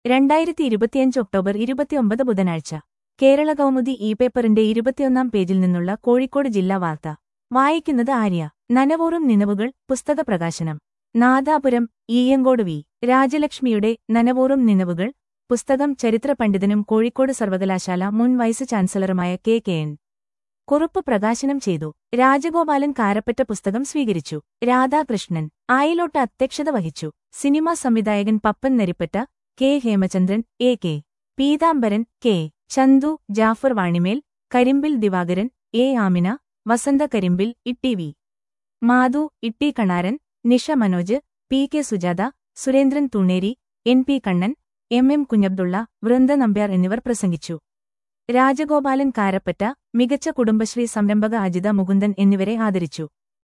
രണ്ടായിരത്തി ഇരുപത്തിയഞ്ച് ഒക്ടോബർ ഇരുപത്തിയൊമ്പത് ബുധനാഴ്ച കേരള കൗമുദി ഇ പേപ്പറിന്റെ ഇരുപത്തിയൊന്നാം പേജിൽ നിന്നുള്ള കോഴിക്കോട് ജില്ലാ വാർത്ത വായിക്കുന്നത് ആര്യ നനവൂറും നിലവുകൾ പുസ്തക പ്രകാശനം നാദാപുരം ഈയങ്കോട് വി രാജലക്ഷ്മിയുടെ നനവൂറും നിലവുകൾ പുസ്തകം ചരിത്ര പണ്ഡിതനും കോഴിക്കോട് സർവകലാശാല മുൻ വൈസ് ചാൻസലറുമായ കെ കെ എൻ കുറുപ്പ് പ്രകാശനം ചെയ്തു രാജഗോപാലൻ കാരപ്പറ്റ പുസ്തകം സ്വീകരിച്ചു രാധാകൃഷ്ണൻ ആയിലോട്ട് അധ്യക്ഷത വഹിച്ചു സിനിമാ സംവിധായകൻ Pappan Narippatta K Hemachandran A K Peethambaran K Chandu Jafar Vanimel Karimbil Divakaran A Amina Vasantha Karimbil Itty V Madhu Itty Kanaran Nisha Manoj P K Sujatha Surendran Thuneri N P Kannan M M Kunhabdulla Vrinda Nambiar എന്നിവർ പ്രസംഗിച്ചു രാജഗോപാലൻ കാരപ്പറ്റ മികച്ച കുടുംബശ്രീ സംരംഭക അജിത മുകുന്ദൻ എന്നിവരെ ആദരിച്ചു